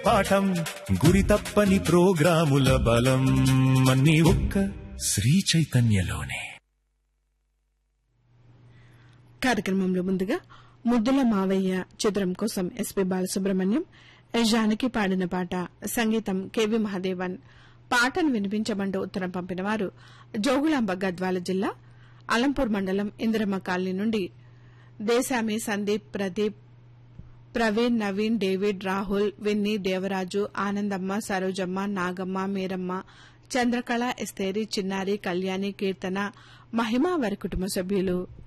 పాఠం గురి తప్పని ప్రోగ్రాముల బలం అన్ని ఒక్క శ్రీ చైతన్యలోనే కార్యక్రమంలో ముందుగా ముద్దుల మావయ్య చిత్రం కోసం ఎస్పీ బాలసుబ్రహ్మణ్యం ఎస్ జానకి పాడిన పాట సంగీతం కెవి మహాదేవన్ పాటను వినిపించమంటూ ఉత్తరం పంపిన వారు జోగులాంబ గద్వాల జిల్లా అలంపూర్ మండలం ఇందిరమ్మ కాలనీ నుండి దేశామి సందీప్ ప్రదీప్ ప్రవీణ్ నవీన్ డేవిడ్ రాహుల్ విన్నీ దేవరాజు ఆనందమ్మ సరోజమ్మ నాగమ్మ మీరమ్మ చంద్రకళ ఎస్తేరి చిన్నారి కళ్యాణి కీర్తన మహిమ వారి కుటుంబ సభ్యులు